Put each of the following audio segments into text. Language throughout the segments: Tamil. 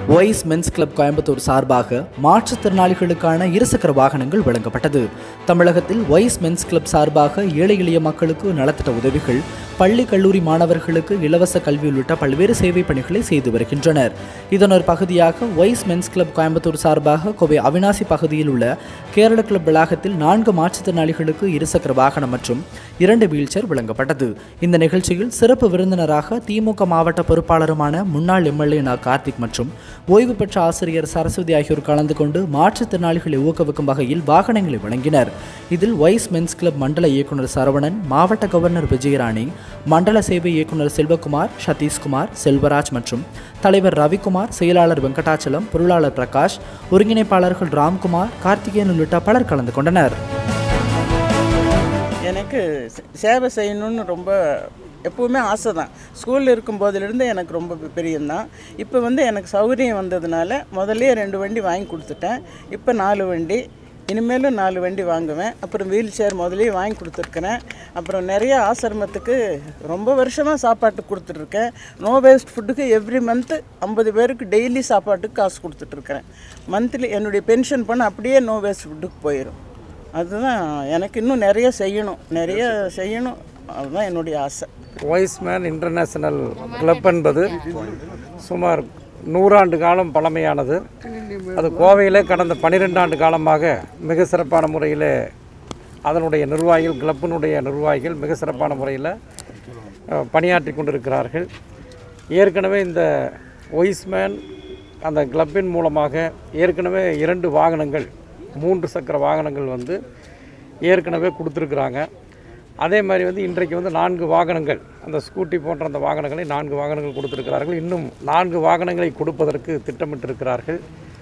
ஒய்ஸ் மென்ஸ் கிளப் கோயம்புத்தூர் சார்பாக மாற்றுத்திறனாளிகளுக்கான இருசக்கர வாகனங்கள் வழங்கப்பட்டது தமிழகத்தில் ஒய்ஸ் மென்ஸ் கிளப் சார்பாக ஏழை எளிய மக்களுக்கு நலத்திட்ட உதவிகள் பள்ளி கல்லூரி மாணவர்களுக்கு இலவச கல்வி உள்ளிட்ட பல்வேறு சேவை பணிகளை செய்து வருகின்றனர் இதன் ஒரு பகுதியாக ஒய்ஸ் மென்ஸ் கிளப் கோயம்புத்தூர் சார்பாக கோவை அவினாசி பகுதியில் உள்ள கேரள கிளப் வளாகத்தில் நான்கு மாற்றுத்திறனாளிகளுக்கு இருசக்கர வாகனம் மற்றும் இரண்டு வீல்சேர் வழங்கப்பட்டது இந்த நிகழ்ச்சியில் சிறப்பு விருந்தினராக திமுக மாவட்ட பொறுப்பாளருமான முன்னாள் எம்எல்ஏ நா கார்த்திக் மற்றும் ஓய்வு பெற்ற ஆசிரியர் சரஸ்வதி ஆகியோர் கலந்து கொண்டு மாற்றுத்திறனாளிகளை ஊக்குவிக்கும் வகையில் வாகனங்களை வழங்கினர் இதில் வைஸ் மென்ஸ் கிளப் மண்டல இயக்குனர் சரவணன் மாவட்ட கவர்னர் விஜயராணி மண்டல சேவை இயக்குனர் செல்வகுமார் சதீஷ்குமார் செல்வராஜ் மற்றும் தலைவர் ரவிக்குமார் செயலாளர் வெங்கடாச்சலம் பொருளாளர் பிரகாஷ் ஒருங்கிணைப்பாளர்கள் ராம்குமார் கார்த்திகேயன் உள்ளிட்ட பலர் கலந்து கொண்டனர் எனக்கு சே- சேவை செய்யணும்னு ரொம்ப எப்பவுமே ஆசை தான் ஸ்கூலில் இருக்கும்போதிலிருந்து எனக்கு ரொம்ப பெ- பிரியம்தான் இப்போ வந்து எனக்கு சௌகரியம் வந்ததுனால முதல்லயே ரெண்டு வண்டி வாங்கி கொடுத்துட்டேன் இப்போ நாலு வண்டி இனிமேலும் நாலு வண்டி வாங்குவேன் அப்புறம் வீல் சேர் முதல்லயே வாங்கி கொடுத்துருக்குறேன் அப்புறம் நிறைய ஆசிரமத்துக்கு ரொம்ப வருஷமாக சாப்பாட்டு கொடுத்துட்ருக்கேன் நோ வேஸ்ட் ஃபுட்டுக்கு எவ்ரி மந்த்து ஐம்பது பேருக்கு டெய்லி சாப்பாட்டுக்கு காசு கொடுத்துட்ருக்குறேன் மந்த்லி என்னுடைய பென்ஷன் பணம் அப்படியே நோ வேஸ்ட் ஃபுட்டுக்கு போயிடும் அதுதான் எனக்கு இன்னும் நிறைய செய்யணும் நிறைய செய்யணும் அதுதான் என்னுடைய ஆசை வாய்ஸ்மேன் இன்டர்நேஷனல் கிளப் என்பது சுமார் நூறாண்டு காலம் பழமையானது அது கோவையிலே கடந்த பன்னிரெண்டு ஆண்டு காலமாக மிக சிறப்பான முறையில் அதனுடைய நிர்வாகிகள் கிளப்பினுடைய நிர்வாகிகள் மிக சிறப்பான முறையில் அஹ், பணியாற்றி கொண்டிருக்கிறார்கள் ஏற்கனவே இந்த ஒய்ஸ்மேன் அந்த கிளப்பின் மூலமாக ஏற்கனவே இரண்டு வாகனங்கள் மூன்று சக்கர வாகனங்கள் வந்து ஏற்கனவே கொடுத்துருக்குறாங்க அதே மாதிரி வந்து இன்றைக்கு வந்து நான்கு வாகனங்கள் அந்த ஸ்கூட்டி போன்ற அந்த வாகனங்களை நான்கு வாகனங்கள் கொடுத்துருக்கிறார்கள் இன்னும் நான்கு வாகனங்களை கொடுப்பதற்கு திட்டமிட்டிருக்கிறார்கள்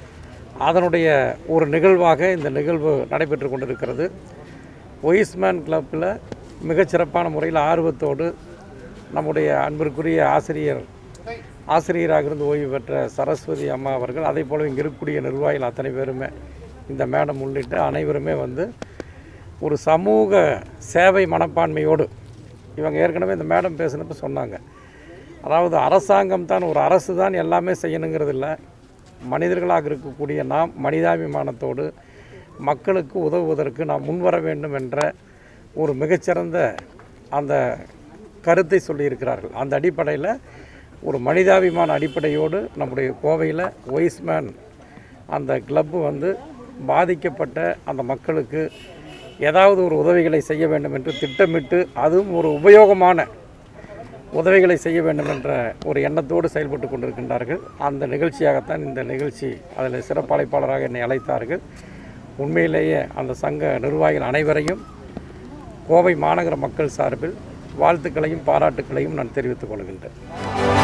அதனுடைய ஒரு நிகழ்வாக இந்த நிகழ்வு நடைபெற்று கொண்டிருக்கிறது ஒய்ஸ்மேன் கிளப்பில் மிகச்சிறப்பான முறையில் ஆர்வத்தோடு நம்முடைய அன்பிற்குரிய ஆசிரியர் ஆசிரியராக இருந்து ஓய்வு பெற்ற சரஸ்வதி அம்மா அவர்கள் அதே போல இங்கே இருக்கக்கூடிய நிர்வாகிகள் அத்தனை பேருமே இந்த மேடம் உள்ளிட்ட அனைவருமே வந்து ஒரு சமூக சேவை மனப்பான்மையோடு இவங்க ஏற்கனவே இந்த மேடம் பேசினப்ப சொன்னாங்க அதாவது அரசாங்கம் தான் ஒரு அரசு தான் எல்லாமே செய்யணுங்கிறது இல்லை மனிதர்களாக இருக்கக்கூடிய நாம் மனிதாபிமானத்தோடு மக்களுக்கு உதவுவதற்கு நாம் முன்வர வேண்டும் என்ற ஒரு மிகச்சிறந்த அந்த கருத்தை சொல்லியிருக்கிறார்கள் அந்த அடிப்படையில் ஒரு மனிதாபிமான அடிப்படையோடு நம்முடைய கோவையில் ஒய்ஸ்மேன் அந்த கிளப்பு வந்து பாதிக்கப்பட்ட அந்த மக்களுக்கு ஏதாவது ஒரு உதவிகளை செய்ய வேண்டும் என்று திட்டமிட்டு அதுவும் ஒரு உபயோகமான உதவிகளை செய்ய வேண்டும் என்ற ஒரு எண்ணத்தோடு செயல்பட்டு கொண்டிருக்கின்றார்கள் அந்த நிகழ்ச்சியாகத்தான் இந்த நிகழ்ச்சி அதில் சிறப்பு அழைப்பாளராக என்னை அழைத்தார்கள் உண்மையிலேயே அந்த சங்க நிர்வாகிகள் அனைவரையும் கோவை மாநகர மக்கள் சார்பில் வாழ்த்துக்களையும் பாராட்டுக்களையும் நான் தெரிவித்துக் கொள்கின்றேன்